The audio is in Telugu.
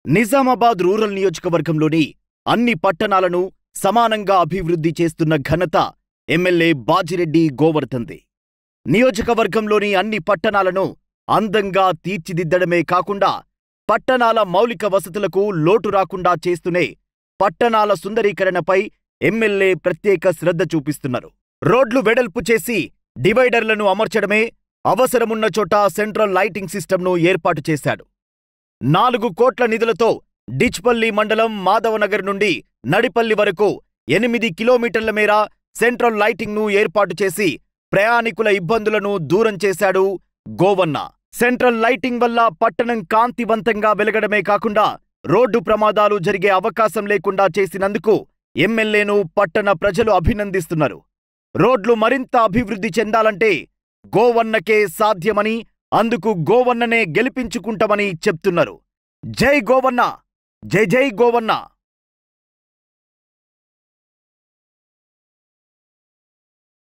నిజామాబాద్ రూరల్ నియోజకవర్గంలోని అన్ని పట్టణాలను సమానంగా అభివృద్ధి చేస్తున్న ఘనత ఎమ్మెల్యే బాజిరెడ్డి గోవర్ధన్ది నియోజకవర్గంలోని అన్ని పట్టణాలను అందంగా తీర్చిదిద్దడమే కాకుండా పట్టణాల మౌలిక వసతులకు లోటు రాకుండా చేస్తూనే పట్టణాల సుందరీకరణపై ఎమ్మెల్యే ప్రత్యేక శ్రద్ధ చూపిస్తున్నారు రోడ్లు వెడల్పు చేసి డివైడర్లను అమర్చడమే అవసరమున్న చోట సెంట్రల్ లైటింగ్ సిస్టమ్ను ఏర్పాటు చేశాడు నాలుగు కోట్ల నిధులతో డిచ్పల్లి మండలం మాధవనగర్ నుండి నడిపల్లి వరకు ఎనిమిది కిలోమీటర్ల మేర సెంట్రల్ లైటింగ్ను ఏర్పాటు చేసి ప్రయాణికుల ఇబ్బందులను దూరం చేశాడు గోవన్న సెంట్రల్ లైటింగ్ వల్ల పట్టణం కాంతివంతంగా వెలగడమే కాకుండా రోడ్డు ప్రమాదాలు జరిగే అవకాశం లేకుండా చేసినందుకు ఎమ్మెల్యేను పట్టణ ప్రజలు అభినందిస్తున్నారు రోడ్లు మరింత అభివృద్ధి చెందాలంటే గోవన్నకే సాధ్యమని అందుకు గోవన్ననే గెలిపించుకుంటామని చెప్తున్నారు జై గోవన్న జై జై గోవన్న